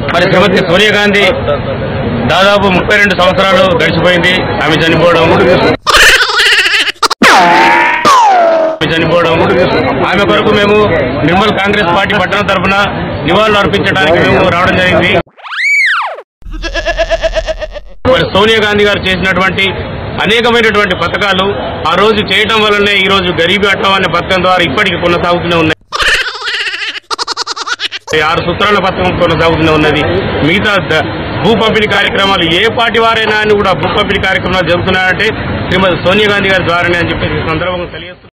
మరి శ్రీమతి సోనియా గాంధీ దాదాపు ముప్పై రెండు సంవత్సరాలు గడిచిపోయింది ఆమె చనిపోవడం ఆమె చనిపోవడం ఆమె కొరకు మేము నిర్మల్ కాంగ్రెస్ పార్టీ పట్టణ తరఫున నివాళులు అర్పించడానికి మేము రావడం జరిగింది మరి సోనియా గాంధీ గారు చేసినటువంటి అనేకమైనటువంటి పథకాలు ఆ రోజు చేయటం వల్లనే ఈ రోజు గరీబీ అట్టం అనే పథకం ద్వారా ఇప్పటికీ కొనసాగుతూనే ఉన్నాయి ఈ ఆరు సూత్రాల పథకం కొనసాగుతూనే ఉన్నది మిగతా ద- భూ పంపిణీ కార్యక్రమాలు ఏ పార్టీ వారైనా అని కూడా భూ పంపిణీ కార్యక్రమాలు జరుగుతున్నాయంటే శ్రీమతి సోనియా గాంధీ గారి ద్వారానే అని చెప్పేసి ఈ సందర్భంగా తెలియజేస్తున్నారు